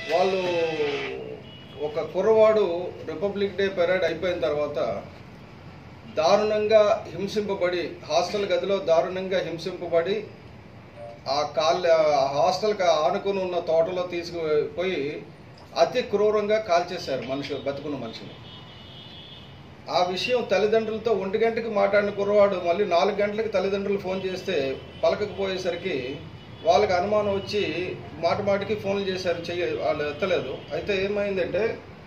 వాళ్ళు ఒక కుర్రవాడు రిపబ్లిక్ డే పెరేడ్ అయిపోయిన తర్వాత దారుణంగా హింసింపబడి హాస్టల్ గదిలో దారుణంగా హింసింపబడి ఆ కాల్ ఆ హాస్టల్కి ఆనుకుని ఉన్న తోటలో తీసుకుపోయి అతి క్రూరంగా కాల్చేశారు మనుషులు బతుకున్న మనిషిని ఆ విషయం తల్లిదండ్రులతో ఒంటి గంటకి మాట్లాడిన కుర్రవాడు మళ్ళీ నాలుగు గంటలకు తల్లిదండ్రులు ఫోన్ చేస్తే పలకకపోయేసరికి వాళ్ళకి అనుమానం వచ్చి మాట మాటికి ఫోన్లు చేశారు చెయ్య వాళ్ళు ఎత్తలేదు అయితే ఏమైందంటే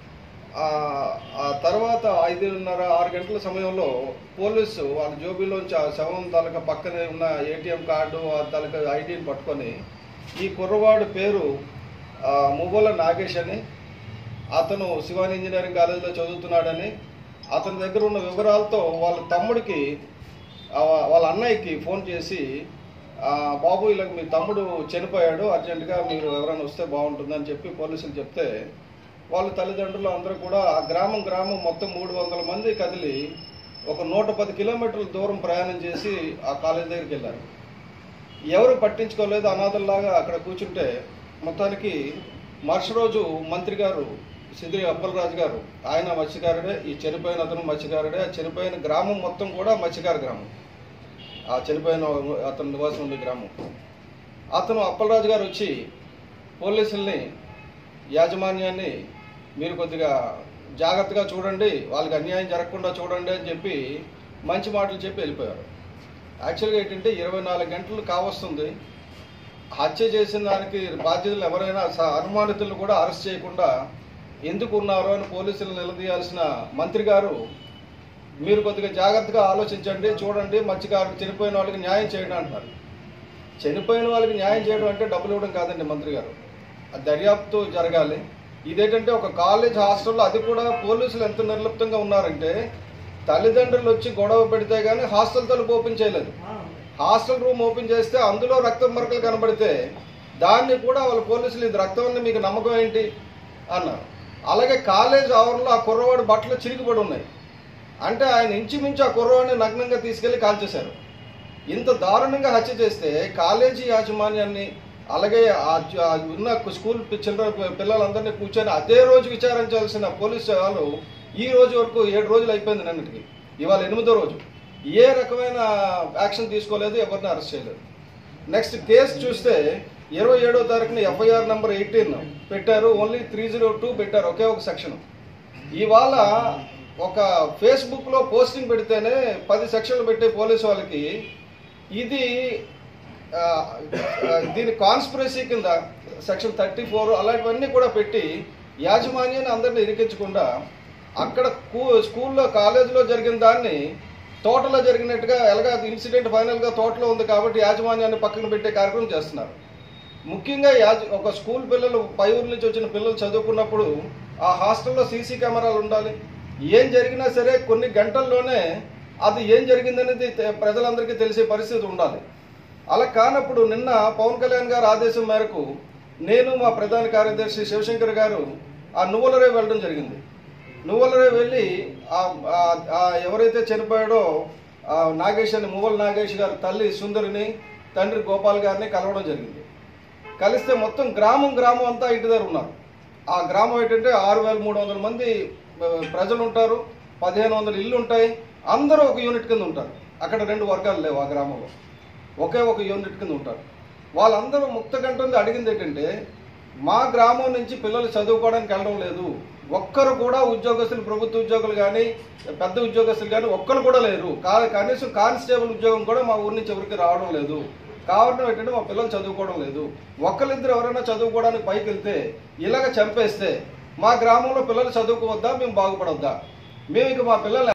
ఆ ఆ తర్వాత ఐదున్నర ఆరు గంటల సమయంలో పోలీసు వాళ్ళ జోబీలోంచి ఆ శవం తాలూకా పక్కనే ఉన్న ఏటీఎం కార్డు ఆ తాలూకా ఐడీని పట్టుకొని ఈ కుర్రవాడు పేరు ఆ, మువ్వల నాగేష్ అని అతను శివాని ఇంజనీరింగ్ కాలేజీలో చదువుతున్నాడని అతని దగ్గర ఉన్న వివరాలతో వాళ్ళ తమ్ముడికి ఆ, వాళ్ళ అన్నయ్యకి ఫోన్ చేసి ఆ, బాబు ఇలా మీ తమ్ముడు చనిపోయాడు అర్జెంటుగా మీరు ఎవరైనా వస్తే బాగుంటుందని చెప్పి పోలీసులు చెప్తే వాళ్ళ తల్లిదండ్రులు అందరూ కూడా ఆ గ్రామం గ్రామం మొత్తం మూడు వందల మంది కదిలి ఒక నూట పది కిలోమీటర్ల దూరం ప్రయాణం చేసి ఆ కాలేజ్ దగ్గరికి వెళ్ళారు ఎవరు పట్టించుకోలేదు అనాథల్లాగా అక్కడ కూర్చుంటే మొత్తానికి మరుసటి రోజు మంత్రి గారు సిద్రి అప్పలరాజు గారు ఆయన మత్స్యకారుడే ఈ చనిపోయిన అతను మత్స్యకారుడే ఆ చనిపోయిన గ్రామం మొత్తం కూడా మత్స్యకార గ్రామం ఆ చనిపోయిన అతను నివాసం ఉండే గ్రామం అతను అప్పలరాజు గారు వచ్చి పోలీసుల్ని యాజమాన్యాన్ని మీరు కొద్దిగా జాగ్రత్తగా చూడండి వాళ్ళకి అన్యాయం జరగకుండా చూడండి అని చెప్పి మంచి మాటలు చెప్పి వెళ్ళిపోయారు యాక్చువల్గా ఏంటంటే ఇరవై నాలుగు గంటలు కావస్తుంది హత్య చేసిన దానికి బాధ్యతలు ఎవరైనా స- అనుమానితులను కూడా అరెస్ట్ చేయకుండా ఎందుకు ఉన్నారు అని పోలీసులు నిలదీయాల్సిన మంత్రి గారు మీరు కొద్దిగా జాగ్రత్తగా ఆలోచించండి చూడండి మత్స్యకారులు చనిపోయిన వాళ్ళకి న్యాయం చేయండి అంటున్నారు చనిపోయిన వాళ్ళకి న్యాయం చేయడం అంటే డబ్బులు ఇవ్వడం కాదండి మంత్రి గారు అది దర్యాప్తు జరగాలి ఇదేంటంటే ఒక కాలేజ్ హాస్టల్లో అది కూడా పోలీసులు ఎంత నిర్లిప్తంగా ఉన్నారంటే తల్లిదండ్రులు వచ్చి గొడవ పెడితే కానీ హాస్టల్ తలుపు ఓపెన్ చేయలేదు హాస్టల్ రూమ్ ఓపెన్ చేస్తే అందులో రక్తం మరకలు కనబడితే దాన్ని కూడా వాళ్ళ పోలీసులు ఇది రక్తం అని మీకు నమ్మకం ఏంటి అన్నారు అలాగే కాలేజ్ ఆవరణలో ఆ కుర్రవాడి బట్టలు చిరిగిపడి ఉన్నాయి అంటే ఆయన ఇంచుమించు ఆ కుర్రవాడిని నగ్నంగా తీసుకెళ్లి కాల్చేశారు ఇంత దారుణంగా హత్య చేస్తే కాలేజీ యాజమాన్యాన్ని అలాగే ఆ జ- ఆ ఉన్న స్కూల్ చిల్డ్రన్ పిల్లలందరినీ కూర్చొని అదే రోజు విచారించాల్సిన పోలీసు వాళ్ళు ఈ రోజు వరకు ఏడు రోజులు అయిపోయింది నన్నిటికి ఇవాళ ఎనిమిదో రోజు ఏ రకమైన యాక్షన్ తీసుకోలేదు ఎవరిని అరెస్ట్ చేయలేదు నెక్స్ట్ కేసు చూస్తే ఇరవై ఏడో తారీఖున ఎఫ్ఐఆర్ నెంబర్ ఎయిటీన్ పెట్టారు ఓన్లీ త్రీ జీరో టూ పెట్టారు ఒకే ఒక సెక్షన్ ఇవాళ ఒక ఫేస్బుక్లో పోస్టింగ్ పెడితేనే పది సెక్షన్లు పెట్టే పోలీసు వాళ్ళకి ఇది ఆ, ఆ, దీని కాన్స్పిరసీ కింద సెక్షన్ థర్టీ ఫోర్ అలాంటివన్నీ కూడా పెట్టి యాజమాన్యాన్ని అందరిని ఇరికించకుండా అక్కడ కూ- స్కూల్లో కాలేజీలో జరిగిన దాన్ని తోటలో జరిగినట్టుగా ఎలాగా ఇన్సిడెంట్ ఫైనల్గా తోటలో ఉంది కాబట్టి యాజమాన్యాన్ని పక్కన పెట్టే కార్యక్రమం చేస్తున్నారు ముఖ్యంగా యాజ ఒక స్కూల్ పిల్లలు పై ఊరు నుంచి వచ్చిన పిల్లలు చదువుకున్నప్పుడు ఆ హాస్టల్లో సీసీ కెమెరాలు ఉండాలి ఏం జరిగినా సరే కొన్ని గంటల్లోనే అది ఏం జరిగిందనేది తె- ప్రజలందరికీ తెలిసే పరిస్థితి ఉండాలి అలా కానప్పుడు నిన్న పవన్ కళ్యాణ్ గారి ఆదేశం మేరకు నేను మా ప్రధాన కార్యదర్శి శివశంకర్ గారు ఆ నువ్వులరే వెళ్ళడం జరిగింది నువ్వులరే వెళ్ళి ఆ- ఆ- ఆ ఎవరైతే చనిపోయాడో ఆ నాగేష్ అని మువ్వల నాగేష్ గారి తల్లి సుందరిని తండ్రి గోపాల్ గారిని కలవడం జరిగింది కలిస్తే మొత్తం గ్రామం గ్రామం అంతా ఇంటి దగ్గర ఉన్నారు ఆ గ్రామం ఏంటంటే ఆరు వేల మూడు వందల మంది ఆ, ప్రజలు ఉంటారు పదిహేను వందల ఇల్లు ఉంటాయి అందరూ ఒక యూనిట్ కింద ఉంటారు అక్కడ రెండు వర్గాలు లేవు ఆ గ్రామంలో ఒకే ఒక యూనిట్ కింద ఉంటారు వాళ్ళందరూ ముక్త కంటుంది అడిగింది ఏంటంటే మా గ్రామం నుంచి పిల్లలు చదువుకోవడానికి వెళ్ళడం లేదు ఒక్కరు కూడా ఉద్యోగస్తులు ప్రభుత్వ ఉద్యోగులు కానీ పెద్ద ఉద్యోగస్తులు కానీ ఒక్కరు కూడా లేరు కా- కనీసం కానిస్టేబుల్ ఉద్యోగం కూడా మా ఊరి నుంచి ఎవరికి రావడం లేదు కావడం ఏంటంటే మా పిల్లలు చదువుకోవడం లేదు ఒక్కరిద్దరు ఎవరైనా చదువుకోవడానికి పైకి వెళ్తే ఇలాగ చంపేస్తే మా గ్రామంలో పిల్లలు చదువుకోవద్దా మేము బాగుపడొద్దా మేము ఇక మా పిల్లల్ని